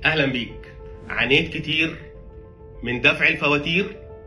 اهلا بيك عانيت كتير من دفع الفواتير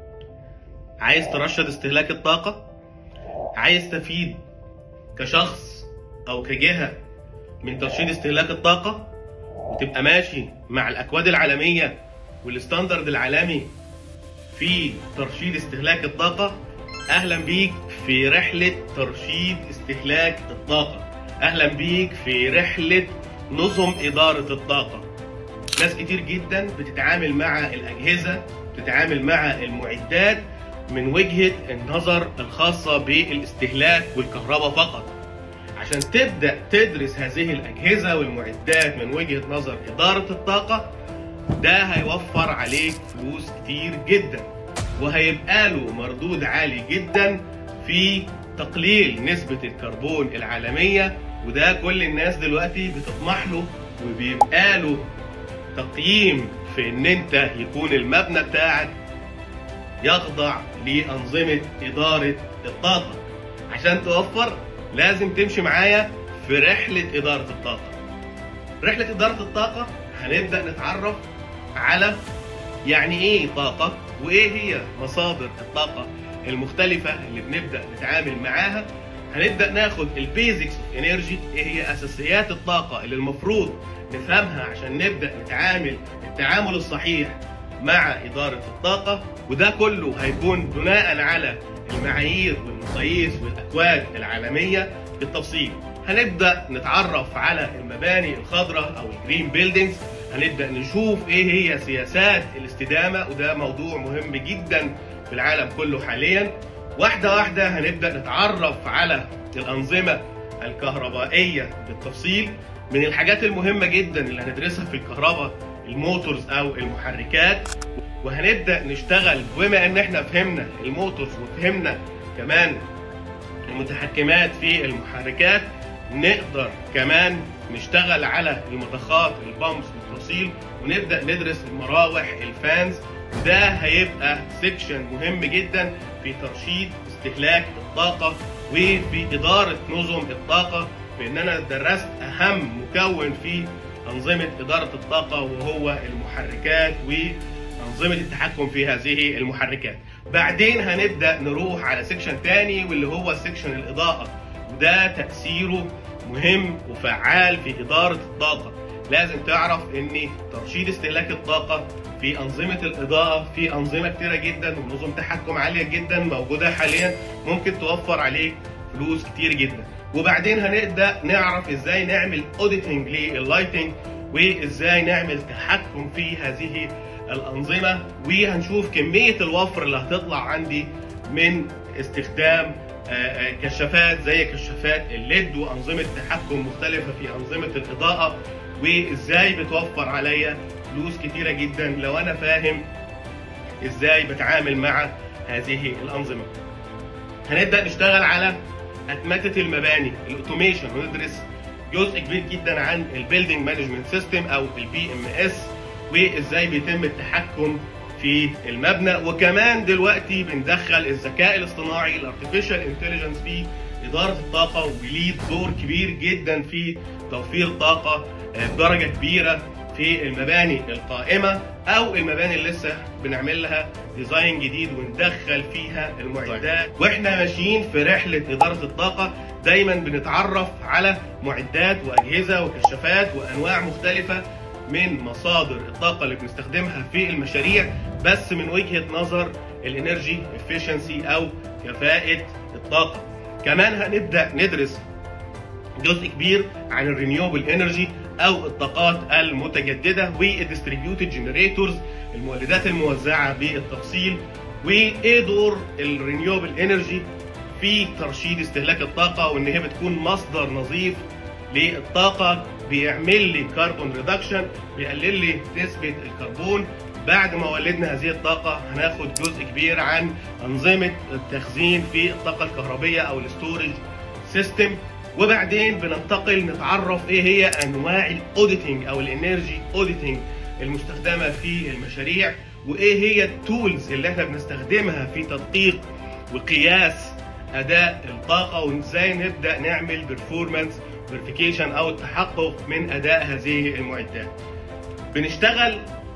عايز ترشد استهلاك الطاقة عايز تفيد كشخص او كجهة من ترشيد استهلاك الطاقة وتبقى ماشي مع الاكواد العالمية والستاندرد العالمي في ترشيد استهلاك الطاقة اهلا بيك في رحلة ترشيد استهلاك الطاقة اهلا بيك في رحلة نظم ادارة الطاقة ناس كتير جدا بتتعامل مع الاجهزة بتتعامل مع المعدات من وجهة النظر الخاصة بالاستهلاك والكهرباء فقط عشان تبدأ تدرس هذه الأجهزة والمعدات من وجهة نظر إدارة الطاقة ده هيوفر عليك فلوس كتير جدا وهيبقى له مردود عالي جدا في تقليل نسبة الكربون العالمية وده كل الناس دلوقتي بتطمح له وبيبقى له تقييم في ان انت يكون المبنى بتاعك يخضع لأنظمة إدارة الطاقة عشان توفر لازم تمشي معايا في رحلة إدارة الطاقة رحلة إدارة الطاقة هنبدأ نتعرف على يعني إيه طاقة وإيه هي مصادر الطاقة المختلفة اللي بنبدأ نتعامل معاها هنبدأ ناخد البيزكس اوف انرجي ايه هي اساسيات الطاقة اللي المفروض نفهمها عشان نبدأ نتعامل التعامل الصحيح مع إدارة الطاقة وده كله هيكون بناء على المعايير والمقاييس والأكواد العالمية بالتفصيل هنبدأ نتعرف على المباني الخضراء أو الجرين بيلدينجز هنبدأ نشوف إيه هي سياسات الاستدامة وده موضوع مهم جدا في العالم كله حاليا واحدة واحدة هنبدأ نتعرف على الأنظمة الكهربائية بالتفصيل من الحاجات المهمة جدا اللي هندرسها في الكهرباء الموتورز او المحركات وهنبدا نشتغل بما ان احنا فهمنا الموتورز وفهمنا كمان المتحكمات في المحركات نقدر كمان نشتغل على المضخات البامبس والتوصيل ونبدا ندرس المراوح الفانز وده هيبقى سيكشن مهم جدا في ترشيد استهلاك الطاقه وفي اداره نظم الطاقه بان انا درست اهم مكون في أنظمة إدارة الطاقة وهو المحركات وأنظمة التحكم في هذه المحركات بعدين هنبدأ نروح على سيكشن تاني واللي هو سيكشن الإضاءة وده تأثيره مهم وفعال في إدارة الطاقة لازم تعرف ان ترشيد استهلاك الطاقة في أنظمة الإضاءة في أنظمة كتيرة جدا ونظم تحكم عالية جدا موجودة حاليا ممكن توفر عليك فلوس كتير جدا وبعدين هنبدا نعرف ازاي نعمل اوديتنج لللايتنج وازاي نعمل تحكم في هذه الانظمه وهنشوف كميه الوفر اللي هتطلع عندي من استخدام كشافات زي كشافات الليد وانظمه تحكم مختلفه في انظمه الاضاءه وازاي بتوفر عليا فلوس كتيره جدا لو انا فاهم ازاي بتعامل مع هذه الانظمه هنبدا نشتغل على اتمته المباني الاوتوميشن وندرس جزء كبير جدا عن البيلدينج مانجمنت سيستم او البي ام اس وازاي بيتم التحكم في المبنى وكمان دلوقتي بندخل الذكاء الاصطناعي الارتفيشال انتليجنس في اداره الطاقه وليه دور كبير جدا في توفير طاقه بدرجه كبيره في المباني القائمه او المباني اللي لسه بنعمل لها ديزاين جديد وندخل فيها المعدات واحنا ماشيين في رحله اداره الطاقه دايما بنتعرف على معدات واجهزه وكشافات وانواع مختلفه من مصادر الطاقه اللي بنستخدمها في المشاريع بس من وجهه نظر الانرجي افشنسي او كفاءه الطاقه كمان هنبدا ندرس جزء كبير عن الرينيوبل انرجي او الطاقات المتجدده والديستريبيوتد جنريتورز المولدات الموزعه بالتفصيل وايه دور الرينيوبل انرجي في ترشيد استهلاك الطاقه وان هي بتكون مصدر نظيف للطاقه بيعمل لي كربون ريدكشن بيقلل لي نسبه الكربون بعد ما ولدنا هذه الطاقة هناخد جزء كبير عن أنظمة التخزين في الطاقة الكهربية أو الستورج سيستم وبعدين بننتقل نتعرف ايه هي انواع الاوديتنج او الانرجي اوديتنج المستخدمه في المشاريع وايه هي التولز اللي احنا بنستخدمها في تدقيق وقياس اداء الطاقه وازاي نبدا نعمل بيرفورمانس فيريفيكيشن او التحقق من اداء هذه المعدات. بنشتغل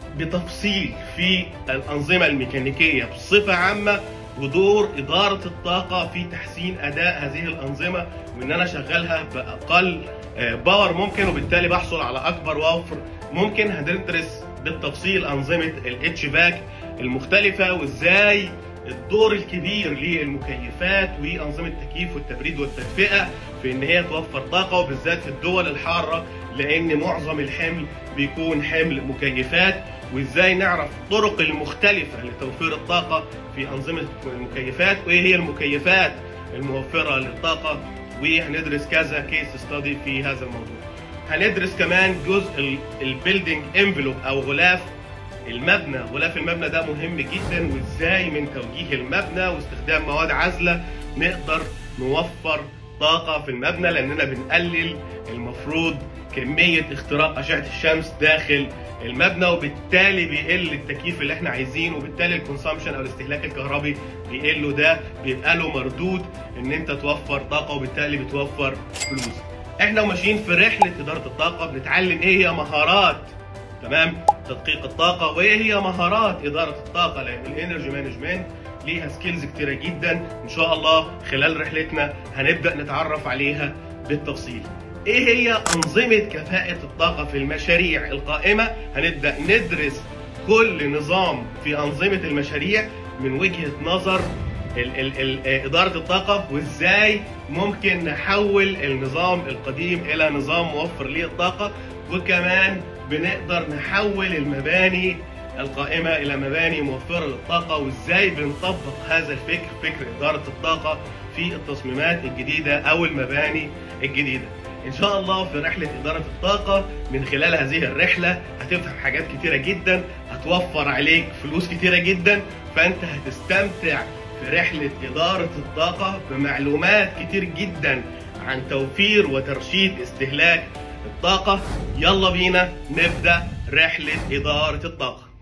بتفصيل في الأنظمة الميكانيكية بصفة عامة ودور إدارة الطاقة في تحسين أداء هذه الأنظمة وإن أنا أشغلها بأقل آه، باور ممكن وبالتالي بحصل على أكبر وفر ممكن هندرس بالتفصيل أنظمة الاتش باك المختلفة وإزاي الدور الكبير للمكيفات وانظمه التكييف والتبريد والتدفئه في ان هي توفر طاقه وبالذات في الدول الحاره لان معظم الحمل بيكون حمل مكيفات وازاي نعرف الطرق المختلفه لتوفير الطاقه في انظمه المكيفات وايه هي المكيفات الموفره للطاقه وهندرس كذا كيس ستادي في هذا الموضوع. هندرس كمان جزء البيلدينج انفلوب او غلاف المبنى غلاف المبنى ده مهم جدا وازاي من توجيه المبنى واستخدام مواد عازله نقدر نوفر طاقه في المبنى لاننا بنقلل المفروض كميه اختراق اشعه الشمس داخل المبنى وبالتالي بيقل التكييف اللي احنا عايزينه وبالتالي الكونسامشن او الاستهلاك الكهربي بيقل وده بيبقى له مردود ان انت توفر طاقه وبالتالي بتوفر فلوس احنا وماشيين في رحله اداره الطاقه بنتعلم ايه هي مهارات تمام تدقيق الطاقه وايه هي مهارات اداره الطاقه لان الانرجي مانجمنت ليها سكيلز كتيره جدا ان شاء الله خلال رحلتنا هنبدا نتعرف عليها بالتفصيل ايه هي انظمه كفاءه الطاقه في المشاريع القائمه هنبدا ندرس كل نظام في انظمه المشاريع من وجهه نظر ال ال ال إدارة الطاقة وإزاي ممكن نحول النظام القديم إلى نظام موفر للطاقة وكمان بنقدر نحول المباني القائمة إلى مباني موفرة للطاقة وإزاي بنطبق هذا الفكر فكر إدارة الطاقة في التصميمات الجديدة أو المباني الجديدة إن شاء الله في رحلة إدارة الطاقة من خلال هذه الرحلة هتفهم حاجات كتيرة جدا هتوفر عليك فلوس كتيرة جدا فأنت هتستمتع في رحلة إدارة الطاقة بمعلومات كتير جدا عن توفير وترشيد استهلاك الطاقة يلا بينا نبدأ رحلة إدارة الطاقة